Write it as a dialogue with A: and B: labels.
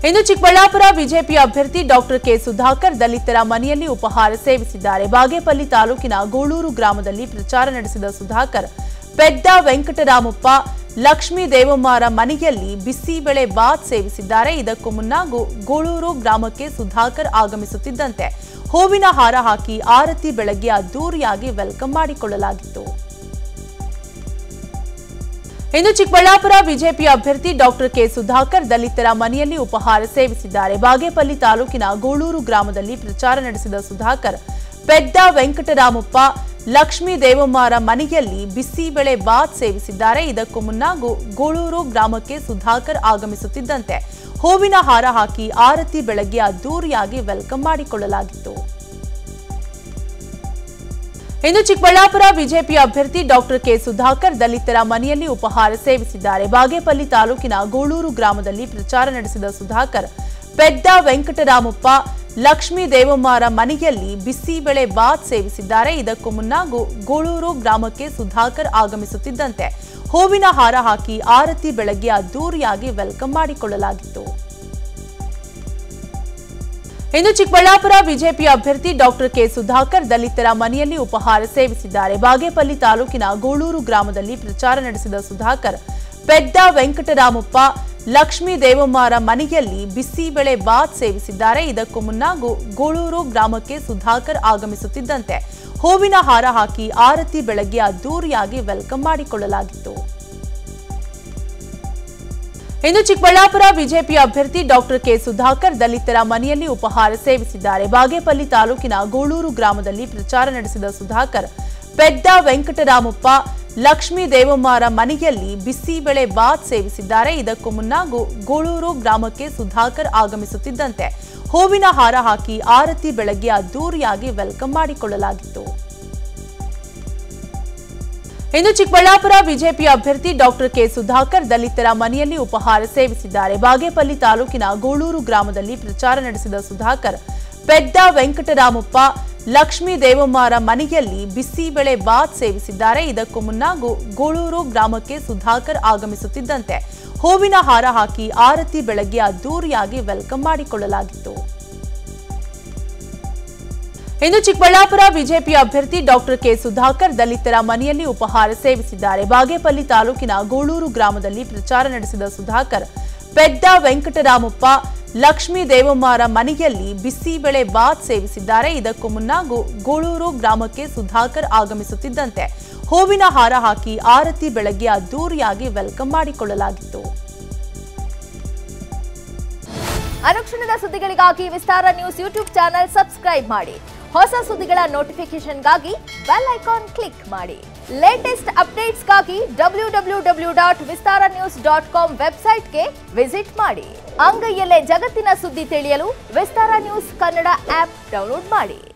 A: ಇಂದು Chikkaballapur BJP ಅಭ್ಯರ್ಥಿ doctor K Sudhakar ದಲಿತರ ಮನೆಯಲ್ಲಿ ಉಪಹಾರ ಸೇವಿಸಿದ್ದಾರೆ ಬಾಗೇಪಲ್ಲಿ ತಾಲೂಕಿನ ಗೋಳೂರು ಗ್ರಾಮದಲ್ಲಿ ಪ್ರಚಾರ ನಡೆಸಿದ ಸುಧಾಕರ್ ಪೆದ್ದ ವೆಂಕಟರಾಮಪ್ಪ ಲಕ್ಷ್ಮೀ ದೇವಮ್ಮರ ಮನೆಯಲ್ಲಿ ಬಿಸಿಬೇಳೆ ಬಾತ್ ಸೇವಿಸಿದ್ದಾರೆ ಇದಕ್ಕೂ ಮುನ್ನ ಗೋ- ಗೋಳೂರು ಗ್ರಾಮಕ್ಕೆ ಸುಧಾಕರ್ ಆಗಮಿಸುತ್ತಿದ್ದಂತೆ ಹೂವಿನ ಹಾರ ಹಾಕಿ ಆರತಿ ಬೆಳಗ್ಗೆ ಅದ್ದೂರಿಯಾಗಿ ವೆಲ್ಕಮ್ ಮಾಡಿಕೊಳ್ಳಲಾಗಿತ್ತು ಇಂದು ಚಿಕ್ಕಬಳ್ಳಾಪುರ ಬಿಜೆಪಿ ಅಭ್ಯರ್ಥಿ ಡಾಕ್ಟರ್ ಕೆ ಸುಧಾಕರ್ ದಲಿತರ ಮನೆಯಲ್ಲಿ ಉಪಹಾರ ಸೇವಿಸಿದ್ದಾರೆ ಬಾಗೇಪಲ್ಲಿ ತಾಲೂಕಿನ ಗೋಳೂರು ಗ್ರಾಮದಲ್ಲಿ ಪ್ರಚಾರ ನಡೆಸಿದ ಸುಧಾಕರ್ ಪೆದ್ದ ವೆಂಕಟರಾಮಪ್ಪ ಲಕ್ಷ್ಮೀ ದೇವಮ್ಮರ ಮನೆಯಲ್ಲಿ ಬಿಸಿಬೇಳೆ ಬಾತ್ ಸೇವಿಸಿದ್ದಾರೆ ಇದಕ್ಕೂ ಮುನ್ನ ಗೋ- ಗೋಳೂರು ಗ್ರಾಮಕ್ಕೆ ಸುಧಾಕರ್ ಆಗಮಿಸುತ್ತಿದ್ದಂತೆ ಹೂವಿನ ಹಾರ ಹಾಕಿ ಆರತಿ ಬೆಳಗ್ಗೆ ಅದ್ದೂರಿಯಾಗಿ ವೆಲ್ಕಮ್ ಮಾಡಿಕೊಳ್ಳಲಾಗಿತ್ತು ಇಂದು ಚಿಕ್ಕಬಳ್ಳಾಪುರ ಬಿಜೆಪಿ ಅಭ್ಯರ್ಥಿ ಡಾಕ್ಟರ್ ಕೆ ಸುಧಾಕರ್ ದಲಿತರ ಮನೆಯಲ್ಲಿ ಉಪಹಾರ ಸೇವಿಸಿದ್ದಾರೆ ಬಾಗೇಪಲ್ಲಿ ತಾಲೂಕಿನ ಗೋಳೂರು ಗ್ರಾಮದಲ್ಲಿ ಪ್ರಚಾರ ನಡೆಸಿದ ಸುಧಾಕರ್ ಪೆದ್ದ ವೆಂಕಟರಾಮಪ್ಪ ಲಕ್ಷ್ಮೀ ದೇವಮ್ಮರ ಮನೆಯಲ್ಲಿ ಬಿಸಿಬೇಳೆ ಬಾತ್ ಸೇವಿಸಿದ್ದಾರೆ ಇದಕ್ಕೂ ಮುನ್ನ ಗೋ- ಗೋಳೂರು ಗ್ರಾಮಕ್ಕೆ ಸುಧಾಕರ್ ಆಗಮಿಸುತ್ತಿದ್ದಂತೆ ಹೂವಿನ ಹಾರ ಹಾಕಿ ಆರತಿ ಬೆಳಗ್ಗೆ ಅದ್ದೂರಿಯಾಗಿ ವೆಲ್ಕಮ್ ಮಾಡಿಕೊಳ್ಳಲಾಗಿತ್ತು ಇಂದು ಚಿಕ್ಕಬಳ್ಳಾಪುರ ಬಿಜೆಪಿ ಅಭ್ಯರ್ಥಿ ಡಾಕ್ಟರ್ ಕೆ ಸುಧಾಕರ್ ದಲಿತರ ಮನೆಯಲ್ಲಿ ಉಪಹಾರ ಸೇವಿಸಿದ್ದಾರೆ ಬಾಗೇಪಲ್ಲಿ ತಾಲೂಕಿನ ಗೋಳೂರು ಗ್ರಾಮದಲ್ಲಿ ಪ್ರಚಾರ ನಡೆಸಿದ ಸುಧಾಕರ್ ಪೆದ್ದ ವೆಂಕಟರಾಮಪ್ಪ ಲಕ್ಷ್ಮೀ ದೇವಮ್ಮರ ಮನೆಯಲ್ಲಿ ಬಿಸಿಬೇಳೆ ಬಾತ್ ಸೇವಿಸಿದ್ದಾರೆ ಇದಕ್ಕೂ ಮುನ್ನ ಗೋ- ಗೋಳೂರು ಗ್ರಾಮಕ್ಕೆ ಸುಧಾಕರ್ ಆಗಮಿಸುತ್ತಿದ್ದಂತೆ ಹೂವಿನ ಹಾರ ಹಾಕಿ ಆರತಿ ಬೆಳಗ್ಗೆ ಅದ್ದೂರಿಯಾಗಿ ವೆಲ್ಕಮ್ ಮಾಡಿಕೊಳ್ಳಲಾಗಿತ್ತು ಇಂದು ಚಿಕ್ಕಬಳ್ಳಾಪುರ ಬಿಜೆಪಿ ಅಭ್ಯರ್ಥಿ ಡಾಕ್ಟರ್ ಕೆ ಸುಧಾಕರ್ ದಲಿತರ ಮನೆಯಲ್ಲಿ ಉಪಹಾರ ಸೇವಿಸಿದ್ದಾರೆ ಬಾಗೇಪಲ್ಲಿ ತಾಲೂಕಿನ ಗೋಳೂರು ಗ್ರಾಮದಲ್ಲಿ ಪ್ರಚಾರ ನಡೆಸಿದ ಸುಧಾಕರ್ ಪೆದ್ದ ವೆಂಕಟರಾಮಪ್ಪ ಲಕ್ಷ್ಮೀ ದೇವಮ್ಮರ ಮನೆಯಲ್ಲಿ ಬಿಸಿಬೇಳೆ ಬಾತ್ ಸೇವಿಸಿದ್ದಾರೆ ಇದಕ್ಕೂ ಮುನ್ನ ಗೋ- ಗೋಳೂರು ಗ್ರಾಮಕ್ಕೆ ಸುಧಾಕರ್ ಆಗಮಿಸುತ್ತಿದ್ದಂತೆ ಹೂವಿನ ಹಾರ ಹಾಕಿ ಆರತಿ ಬೆಳಗ್ಗೆ ಅದ್ದೂರಿಯಾಗಿ ವೆಲ್ಕಮ್ ಮಾಡಿಕೊಳ್ಳಲಾಗಿತ್ತು ಇಂದು ಚಿಕ್ಕಬಳ್ಳಾಪುರ ಬಿಜೆಪಿ ಅಭ್ಯರ್ಥಿ ಡಾಕ್ಟರ್ ಕೆ ಸುಧಾಕರ್ ದಲಿತರ ಮನೆಯಲ್ಲಿ ಉಪಹಾರ ಸೇವಿಸಿದ್ದಾರೆ ಬಾಗೇಪಲ್ಲಿ ತಾಲೂಕಿನ ಗೋಳೂರು ಗ್ರಾಮದಲ್ಲಿ ಪ್ರಚಾರ ನಡೆಸಿದ ಸುಧಾಕರ್ ಪೆದ್ದ ವೆಂಕಟರಾಮಪ್ಪ ಲಕ್ಷ್ಮೀ ದೇವಮ್ಮರ ಮನೆಯಲ್ಲಿ ಬಿಸಿಬೇಳೆ ಬಾತ್ ಸೇವಿಸಿದ್ದಾರೆ ಇದಕ್ಕೂ ಮುನ್ನ ಗೋ- ಗೋಳೂರು ಗ್ರಾಮಕ್ಕೆ ಸುಧಾಕರ್ ಆಗಮಿಸುತ್ತಿದ್ದಂತೆ ಹೂವಿನ ಹಾರ ಹಾಕಿ ಆರತಿ ಬೆಳಗ್ಗೆ ಅದ್ದೂರಿಯಾಗಿ ವೆಲ್ಕಮ್ ಮಾಡಿಕೊಳ್ಳಲಾಗಿತ್ತು ಇಂದು ಚಿಕ್ಕಬಳ್ಳಾಪುರ ಬಿಜೆಪಿ ಅಭ್ಯರ್ಥಿ ಡಾಕ್ಟರ್ ಕೆ ಸುಧಾಕರ್ ದಲಿತರ ಮನೆಯಲ್ಲಿ ಉಪಹಾರ ಸೇವಿಸಿದ್ದಾರೆ ಬಾಗೇಪಲ್ಲಿ ತಾಲೂಕಿನ ಗೋಳೂರು ಗ್ರಾಮದಲ್ಲಿ ಪ್ರಚಾರ ನಡೆಸಿದ ಸುಧಾಕರ್ ಪೆದ್ದ ವೆಂಕಟರಾಮಪ್ಪ ಲಕ್ಷ್ಮೀ ದೇವಮ್ಮರ ಮನೆಯಲ್ಲಿ ಬಿಸಿಬೇಳೆ ಬಾತ್ ಸೇವಿಸಿದ್ದಾರೆ ಇದಕ್ಕೂ ಮುನ್ನ ಗೋ- ಗೋಳೂರು ಗ್ರಾಮಕ್ಕೆ ಸುಧಾಕರ್ ಆಗಮಿಸುತ್ತಿದ್ದಂತೆ ಹೂವಿನ ಹಾರ ಹಾಕಿ ಆರತಿ ಬೆಳಗ್ಗೆ ಅದ್ದೂರಿಯಾಗಿ ವೆಲ್ಕಮ್ ಮಾಡಿಕೊಳ್ಳಲಾಗಿತ್ತು
B: ಅನುಕ್ಷಣದ ಸುದ್ದಿಗಳಿಗಾಗಿ Vistara news YouTube channel subscribe ಮಾಡಿ ಹೊಸ ಸುದ್ದಿಗಳ ನೋಟಿಫಿಕೇಶನ್ಗಾಗಿ ಬೆಲ್ ಐಕಾನ್ ಕ್ಲಿಕ್ ಮಾಡಿ ಲೇಟೆಸ್ಟ್ ಅಪ್ಡೇಟ್ಸ್ಗಾಗಿ W W W dot Vistara news dot com ವೆಬ್ಸೈಟ್ಗೆ ವಿಸಿಟ್ ಮಾಡಿ ಅಂಗೈಯಲ್ಲೇ ಜಗತ್ತಿನ ಸುದ್ದಿ ತಿಳಿಯಲು Vistara news Kannada app download ಮಾಡಿ